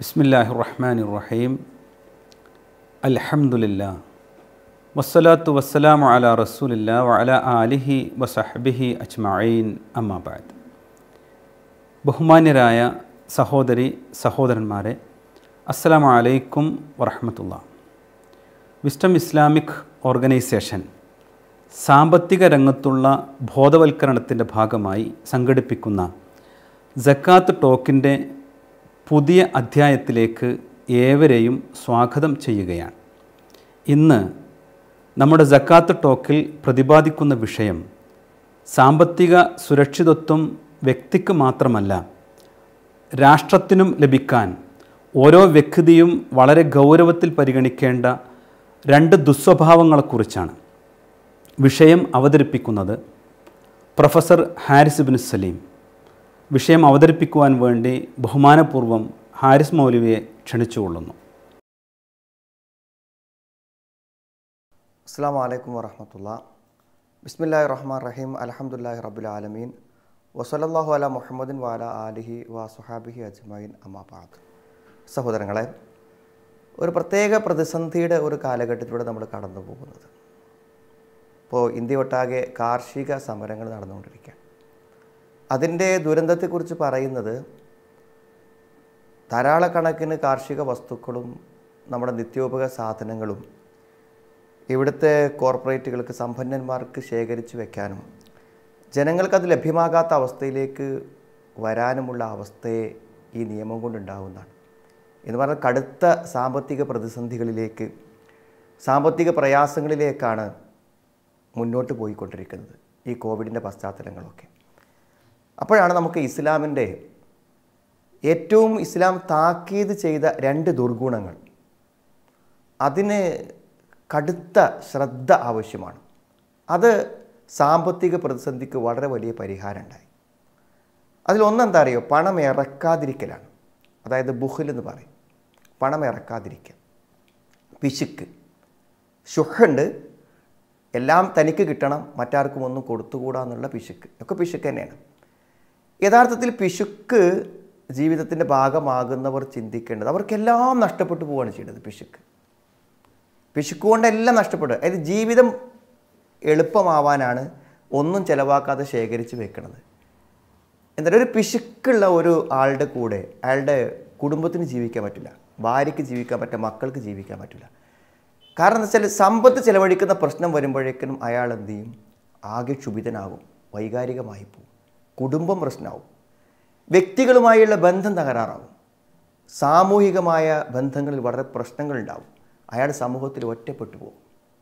ബിസ്മില്ലാഹി റഹ്മാൻ റഹീം അൽഹംദുലില്ലാ വസ്സലാത്തു വസ്സലാമു അല റസൂലില്ല വഅല ആലിഹി വസഹബിഹി അജ്മഈൻ അമ്മാബാദ് ബഹുമാന്യരായ സഹോദരി സഹോദരന്മാരെ അസ്സലാമു അലൈക്കും വറഹമത്തുള്ള വിസ്റ്റം ഇസ്ലാമിക് ഓർഗനൈസേഷൻ സാമ്പത്തിക രംഗത്തുള്ള ബോധവൽക്കരണത്തിൻ്റെ ഭാഗമായി സംഘടിപ്പിക്കുന്ന ജക്കാത്ത് ടോക്കിൻ്റെ പുതിയ അധ്യായത്തിലേക്ക് ഏവരെയും സ്വാഗതം ചെയ്യുകയാണ് ഇന്ന് നമ്മുടെ ജക്കാത്ത് ടോക്കിൽ പ്രതിപാദിക്കുന്ന വിഷയം സാമ്പത്തിക സുരക്ഷിതത്വം വ്യക്തിക്ക് മാത്രമല്ല രാഷ്ട്രത്തിനും ലഭിക്കാൻ ഓരോ വ്യക്തിയും വളരെ ഗൗരവത്തിൽ പരിഗണിക്കേണ്ട രണ്ട് ദുസ്വഭാവങ്ങളെക്കുറിച്ചാണ് വിഷയം അവതരിപ്പിക്കുന്നത് പ്രൊഫസർ ഹാരിസ് ബിൻ സലീം വിഷയം അവതരിപ്പിക്കുവാൻ വേണ്ടി ബഹുമാനപൂർവ്വം ഹാരിസ് മൗലവിയെ ക്ഷണിച്ചുകൊള്ളുന്നു അസ്സാം വലൈക്കും വറഹമത്തുള്ള ബിസ്മില്ലാഹി റഹ്മാൻ റഹീം അലഹമുല്ലാഹി റബ്ബുൽ ആലമീൻ വസലല്ലാഹു അല മുഹമ്മദിൻ വാല ആലിഹി വ സുഹാബിഹി അജ്മൈൻ അമ്മാബാദ് സഹോദരങ്ങളെ ഒരു പ്രത്യേക പ്രതിസന്ധിയുടെ ഒരു കാലഘട്ടത്തിലൂടെ നമ്മൾ കടന്നു പോകുന്നത് ഇപ്പോൾ ഇന്ത്യ ഒട്ടാകെ കാർഷിക സമരങ്ങൾ നടന്നുകൊണ്ടിരിക്കുകയാണ് അതിൻ്റെ ദുരന്തത്തെക്കുറിച്ച് പറയുന്നത് ധാരാളക്കണക്കിന് കാർഷിക വസ്തുക്കളും നമ്മുടെ നിത്യോപക സാധനങ്ങളും ഇവിടുത്തെ കോർപ്പറേറ്റുകൾക്ക് സമ്പന്നന്മാർക്ക് ശേഖരിച്ചു വെക്കാനും ജനങ്ങൾക്കത് ലഭ്യമാകാത്ത അവസ്ഥയിലേക്ക് വരാനുമുള്ള അവസ്ഥയെ ഈ നിയമം കൊണ്ടുണ്ടാകുന്നതാണ് എന്ന് പറഞ്ഞാൽ കടുത്ത സാമ്പത്തിക പ്രതിസന്ധികളിലേക്ക് സാമ്പത്തിക പ്രയാസങ്ങളിലേക്കാണ് മുന്നോട്ട് പോയിക്കൊണ്ടിരിക്കുന്നത് ഈ കോവിഡിൻ്റെ പശ്ചാത്തലങ്ങളൊക്കെ അപ്പോഴാണ് നമുക്ക് ഇസ്ലാമിൻ്റെ ഏറ്റവും ഇസ്ലാം താക്കീത് ചെയ്ത രണ്ട് ദുർഗുണങ്ങൾ അതിന് കടുത്ത ശ്രദ്ധ ആവശ്യമാണ് അത് സാമ്പത്തിക പ്രതിസന്ധിക്ക് വളരെ വലിയ പരിഹാരം ഉണ്ടായി അതിലൊന്നെന്താ അറിയോ പണം ഇറക്കാതിരിക്കലാണ് അതായത് ബുഹിൽ എന്ന് പറയും പണം ഇറക്കാതിരിക്കുക പിശുക്ക് ഷുഹുണ്ട് എല്ലാം തനിക്ക് കിട്ടണം മറ്റാർക്കും ഒന്നും കൊടുത്തുകൂടാ എന്നുള്ള പിശുക്ക് ഒക്കെ പിശുക്ക് തന്നെയാണ് യഥാർത്ഥത്തിൽ പിശുക്ക് ജീവിതത്തിൻ്റെ ഭാഗമാകുന്നവർ ചിന്തിക്കേണ്ടത് അവർക്കെല്ലാം നഷ്ടപ്പെട്ടു പോവുകയാണ് ചെയ്യുന്നത് പിശുക്ക് പിശുക്ക് കൊണ്ടെല്ലാം നഷ്ടപ്പെടുക അതായത് ജീവിതം എളുപ്പമാവാനാണ് ഒന്നും ചിലവാക്കാതെ ശേഖരിച്ച് വെക്കുന്നത് എന്തായാലും ഒരു പിശുക്കുള്ള ഒരു ആളുടെ കൂടെ അയാളുടെ കുടുംബത്തിന് ജീവിക്കാൻ പറ്റില്ല ഭാര്യയ്ക്ക് ജീവിക്കാൻ പറ്റില്ല മക്കൾക്ക് ജീവിക്കാൻ പറ്റില്ല കാരണം എന്താ വെച്ചാൽ സമ്പത്ത് ചിലവഴിക്കുന്ന പ്രശ്നം വരുമ്പോഴേക്കും അയാൾ എന്ത് ചെയ്യും ആകെ ക്ഷുഭിതനാകും വൈകാരികമായി പോകും കുടുംബം പ്രശ്നമാവും വ്യക്തികളുമായുള്ള ബന്ധം തകരാറാവും സാമൂഹികമായ ബന്ധങ്ങളിൽ വളരെ പ്രശ്നങ്ങളുണ്ടാവും അയാൾ സമൂഹത്തിൽ ഒറ്റപ്പെട്ടു പോകും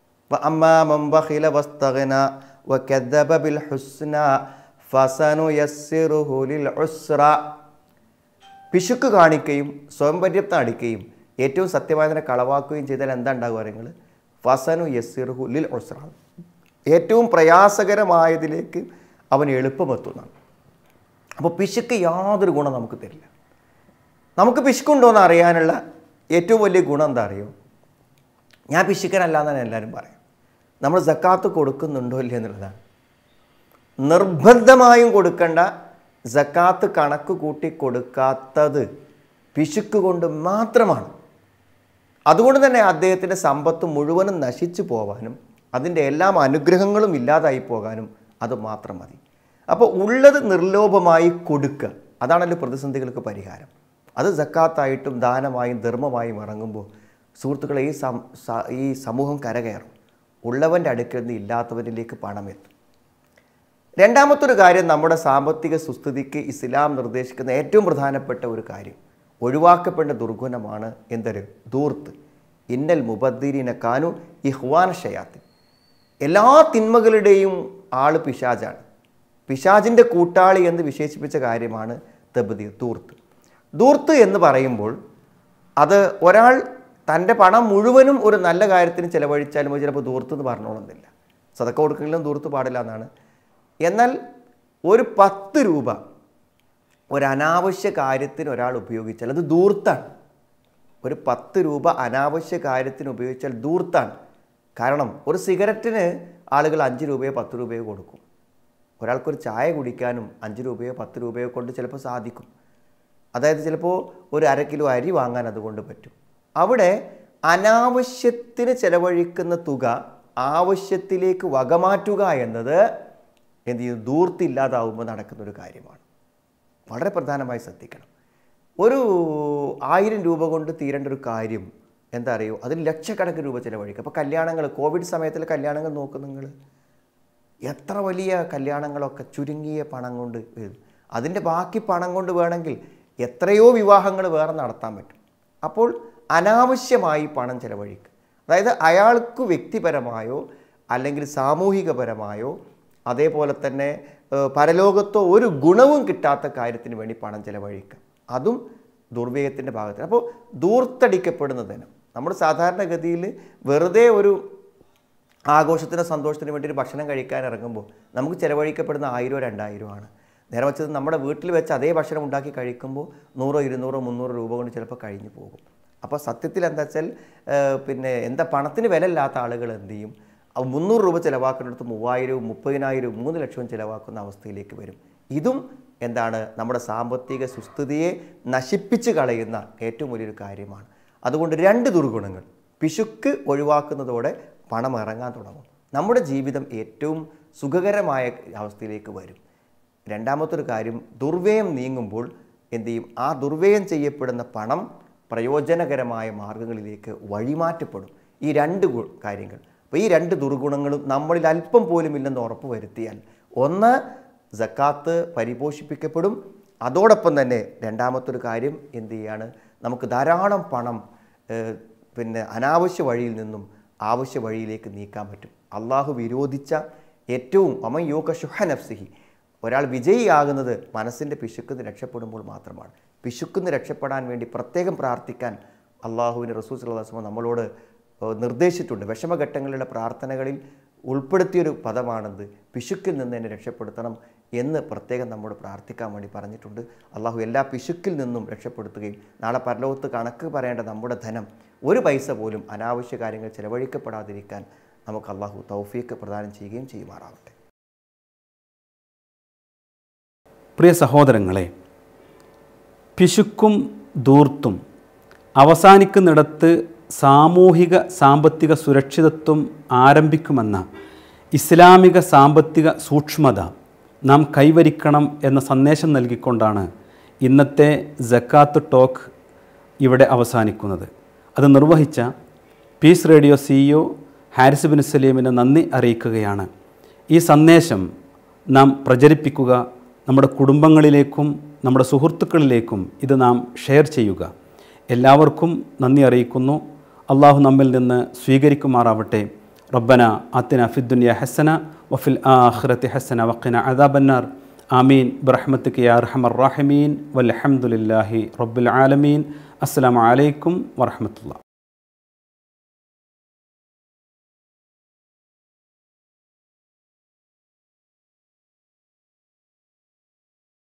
പിശുക്ക് കാണിക്കുകയും സ്വയം പര്യാപ്തം അടിക്കുകയും ഏറ്റവും സത്യമായതിനെ കളവാക്കുകയും ചെയ്താൽ എന്താ ഉണ്ടാകുക നിങ്ങൾ ഫസനു യസ്സിറുഹു ലിൽ ഉസ്ര ഏറ്റവും പ്രയാസകരമായതിലേക്ക് അവൻ എളുപ്പമെത്തുന്നതാണ് അപ്പോൾ പിശുക്ക് യാതൊരു ഗുണം നമുക്ക് തരില്ല നമുക്ക് പിശുക്കുണ്ടോ എന്ന് അറിയാനുള്ള ഏറ്റവും വലിയ ഗുണം എന്താ അറിയോ ഞാൻ പിശുക്കനല്ല എന്നാണ് എല്ലാവരും പറയും നമ്മൾ ജക്കാത്ത് കൊടുക്കുന്നുണ്ടോ ഇല്ല എന്നുള്ളതാണ് നിർബന്ധമായും കൊടുക്കേണ്ട ജക്കാത്ത് കണക്ക് കൂട്ടി കൊടുക്കാത്തത് പിശുക്ക് കൊണ്ട് മാത്രമാണ് അതുകൊണ്ട് തന്നെ അദ്ദേഹത്തിൻ്റെ സമ്പത്ത് മുഴുവനും നശിച്ചു പോകാനും അതിൻ്റെ എല്ലാ അനുഗ്രഹങ്ങളും ഇല്ലാതായി പോകാനും അത് മാത്രം മതി അപ്പോൾ ഉള്ളത് നിർലോഭമായി കൊടുക്കുക അതാണല്ലോ പ്രതിസന്ധികൾക്ക് പരിഹാരം അത് ജക്കാത്തായിട്ടും ദാനമായും ധർമ്മമായും ഇറങ്ങുമ്പോൾ സുഹൃത്തുക്കളെ ഈ സം ഈ സമൂഹം കരകയറും ഉള്ളവൻ്റെ അടുക്കൽ നിന്ന് ഇല്ലാത്തവരിലേക്ക് പണം എത്തും രണ്ടാമത്തൊരു കാര്യം നമ്മുടെ സാമ്പത്തിക സുസ്ഥിതിക്ക് ഇസ്ലാം നിർദ്ദേശിക്കുന്ന ഏറ്റവും പ്രധാനപ്പെട്ട ഒരു കാര്യം ഒഴിവാക്കപ്പെട്ട ദുർഗുണമാണ് എന്തൊരു ദൂർത്ത് ഇന്നൽ മുബദ്ദീരിനെ കാനു ഇഹ്വാന ഷയാത്ത് എല്ലാ തിന്മകളുടെയും ആൾ പിശാജാണ് പിശാജിൻ്റെ കൂട്ടാളി എന്ന് വിശേഷിപ്പിച്ച കാര്യമാണ് തബദി ദൂർത്ത് ദൂർത്ത് എന്ന് പറയുമ്പോൾ അത് ഒരാൾ തൻ്റെ പണം മുഴുവനും ഒരു നല്ല കാര്യത്തിന് ചിലവഴിച്ചാലും ചിലപ്പോൾ ദൂർത്ത് എന്ന് പറഞ്ഞോളുന്നില്ല സതക്ക കൊടുക്കലും ദൂർത്ത് പാടില്ല എന്നാണ് എന്നാൽ ഒരു പത്ത് രൂപ ഒരു അനാവശ്യ കാര്യത്തിന് ഒരാൾ ഉപയോഗിച്ചാൽ അത് ദൂർത്താണ് ഒരു പത്ത് രൂപ അനാവശ്യ കാര്യത്തിന് ഉപയോഗിച്ചാൽ ദൂർത്താണ് കാരണം ഒരു സിഗരറ്റിന് ആളുകൾ അഞ്ച് രൂപയോ പത്ത് രൂപയോ കൊടുക്കും ഒരാൾക്കൊരു ചായ കുടിക്കാനും അഞ്ച് രൂപയോ പത്ത് രൂപയോ കൊണ്ട് ചിലപ്പോൾ സാധിക്കും അതായത് ചിലപ്പോൾ ഒരു അര കിലോ അരി വാങ്ങാൻ അതുകൊണ്ട് പറ്റും അവിടെ അനാവശ്യത്തിന് ചെലവഴിക്കുന്ന തുക ആവശ്യത്തിലേക്ക് വകമാറ്റുക എന്നത് എന്ത് ചെയ്യും ദൂർത്തില്ലാതാവുമ്പോൾ നടക്കുന്ന ഒരു കാര്യമാണ് വളരെ പ്രധാനമായി ശ്രദ്ധിക്കണം ഒരു ആയിരം രൂപ കൊണ്ട് തീരേണ്ട ഒരു കാര്യം എന്താ അറിയോ അതിൽ ലക്ഷക്കണക്കിന് രൂപ ചിലവഴിക്കുക അപ്പോൾ കല്യാണങ്ങൾ കോവിഡ് സമയത്തിൽ കല്യാണങ്ങൾ നോക്കും നിങ്ങൾ എത്ര വലിയ കല്യാണങ്ങളൊക്കെ ചുരുങ്ങിയ പണം കൊണ്ട് വരും അതിൻ്റെ ബാക്കി പണം കൊണ്ട് വേണമെങ്കിൽ എത്രയോ വിവാഹങ്ങൾ വേറെ നടത്താൻ പറ്റും അപ്പോൾ അനാവശ്യമായി പണം ചിലവഴിക്കുക അതായത് അയാൾക്ക് വ്യക്തിപരമായോ അല്ലെങ്കിൽ സാമൂഹികപരമായോ അതേപോലെ തന്നെ ഏഹ്, പരലോകത്തോ ഒരു ഗുണവും കിട്ടാത്ത കാര്യത്തിന് വേണ്ടി പണം ചിലവഴിക്കുക അതും ദുർവ്യയത്തിൻ്റെ ഭാഗത്തിന് അപ്പോൾ ദൂർത്തടിക്കപ്പെടുന്ന ധനം നമ്മൾ സാധാരണഗതിയിൽ വെറുതെ ഒരു ആഘോഷത്തിനോ സന്തോഷത്തിനോ വേണ്ടി ഒരു ഭക്ഷണം കഴിക്കാൻ ഇറങ്ങുമ്പോൾ നമുക്ക് ചിലവഴിക്കപ്പെടുന്ന ആയിരോ രണ്ടായിരോ ആണ് നേരെ വെച്ചത് നമ്മുടെ വീട്ടിൽ വെച്ച് അതേ ഭക്ഷണം ഉണ്ടാക്കി കഴിക്കുമ്പോൾ നൂറോ ഇരുന്നൂറോ മുന്നൂറോ രൂപ കൊണ്ട് ചിലപ്പോൾ കഴിഞ്ഞു പോകും അപ്പോൾ സത്യത്തിൽ എന്താ വെച്ചാൽ ഏഹ്, പിന്നെ എന്താ പണത്തിന് വില ഇല്ലാത്ത ആളുകൾ എന്ത് ചെയ്യും ആ മുന്നൂറ് രൂപ ചിലവാക്കുന്നിടത്ത് മൂവായിരവും മുപ്പതിനായിരവും മൂന്ന് ലക്ഷവും ചിലവാക്കുന്ന അവസ്ഥയിലേക്ക് വരും ഇതും എന്താണ് നമ്മുടെ സാമ്പത്തിക സുസ്ഥിതിയെ നശിപ്പിച്ച് കളയുന്ന ഏറ്റവും വലിയൊരു കാര്യമാണ് അതുകൊണ്ട് രണ്ട് ദുർഗുണങ്ങൾ പിശുക്ക് ഒഴിവാക്കുന്നതോടെ പണം ഇറങ്ങാൻ തുടങ്ങും നമ്മുടെ ജീവിതം ഏറ്റവും സുഖകരമായ അവസ്ഥയിലേക്ക് വരും രണ്ടാമത്തൊരു കാര്യം ദുർവ്യയം നീങ്ങുമ്പോൾ എന്ത് ചെയ്യും ആ ദുർവ്യയം ചെയ്യപ്പെടുന്ന പണം പ്രയോജനകരമായ മാർഗങ്ങളിലേക്ക് വഴിമാറ്റപ്പെടും ഈ രണ്ട് ഗു- കാര്യങ്ങൾ അപ്പോൾ ഈ രണ്ട് ദുർഗുണങ്ങളും നമ്മളിൽ അല്പം പോലും ഇല്ലെന്ന് ഉറപ്പ് വരുത്തിയാൽ ഒന്ന് സക്കാത്ത് പരിപോഷിപ്പിക്കപ്പെടും അതോടൊപ്പം തന്നെ രണ്ടാമത്തൊരു കാര്യം എന്ത് ചെയ്യാണ് നമുക്ക് ധാരാളം പണം ഏഹ്, പിന്നെ അനാവശ്യ വഴിയിൽ നിന്നും ആവശ്യ വഴിയിലേക്ക് നീക്കാൻ പറ്റും അള്ളാഹു വിരോധിച്ച ഏറ്റവും അമൻ യോക ഷുഹ നഫ്സിഹി ഒരാൾ വിജയിയാകുന്നത് മനസ്സിൻ്റെ പിശുക്കുന്ന് രക്ഷപ്പെടുമ്പോൾ മാത്രമാണ് പിശുക്കുന്ന് രക്ഷപ്പെടാൻ വേണ്ടി പ്രത്യേകം പ്രാർത്ഥിക്കാൻ അള്ളാഹുവിൻ്റെ റസൂൽ സല്ലാസ്മ നമ്മളോട് ഏഹ്, നിർദ്ദേശിച്ചിട്ടുണ്ട് വിഷമഘട്ടങ്ങളിലുള്ള പ്രാർത്ഥനകളിൽ ഉൾപ്പെടുത്തിയൊരു പദമാണത് പിശുക്കിൽ നിന്ന് എന്നെ രക്ഷപ്പെടുത്തണം എന്ന് പ്രത്യേകം നമ്മോട് പ്രാർത്ഥിക്കാൻ വേണ്ടി പറഞ്ഞിട്ടുണ്ട് അള്ളാഹു എല്ലാ പിശുക്കിൽ നിന്നും രക്ഷപ്പെടുത്തുകയും നാളെ പരലോകത്ത് കണക്ക് പറയേണ്ട നമ്മുടെ ധനം ഒരു പൈസ പോലും അനാവശ്യ കാര്യങ്ങൾ ചെലവഴിക്കപ്പെടാതിരിക്കാൻ നമുക്ക് അള്ളാഹു തൗഫീക്ക് പ്രദാനം ചെയ്യുകയും ചെയ്യുമാറാവട്ടെ പ്രിയ സഹോദരങ്ങളെ പിശുക്കും ദൂർത്തും അവസാനിക്കുന്നിടത്ത് സാമൂഹിക സാമ്പത്തിക സുരക്ഷിതത്വം ആരംഭിക്കുമെന്ന ഇസ്ലാമിക സാമ്പത്തിക സൂക്ഷ്മത നാം കൈവരിക്കണം എന്ന സന്ദേശം നൽകിക്കൊണ്ടാണ് ഇന്നത്തെ ജക്കാത്ത് ടോക്ക് ഇവിടെ അവസാനിക്കുന്നത് അത് നിർവഹിച്ച peace radio CEO Haris Bin സലീമിന് നന്ദി അറിയിക്കുകയാണ് ഈ സന്ദേശം നാം പ്രചരിപ്പിക്കുക നമ്മുടെ കുടുംബങ്ങളിലേക്കും നമ്മുടെ സുഹൃത്തുക്കളിലേക്കും ഇത് നാം ഷെയർ ചെയ്യുക എല്ലാവർക്കും നന്ദി അറിയിക്കുന്നു അള്ളാഹു നമ്മിൽ നിന്ന് സ്വീകരിക്കുമാറാവട്ടെ റബ്ബന ആത്തിന ഫിദ്ദുനിയ ഹസന വഫിൽ ആഖിറത്തി ഹസന വഖിന അദാബന്നാർ ആമീൻ ബറഹ്മത്തിക്ക് യാ അർഹമർ റാഹിമീൻ വൽഹംദുലില്ലാഹി റബ്ബിൽ ആലമീൻ അസ്സലാമു അലൈക്കും വറഹ്മത്തുള്ളാഹി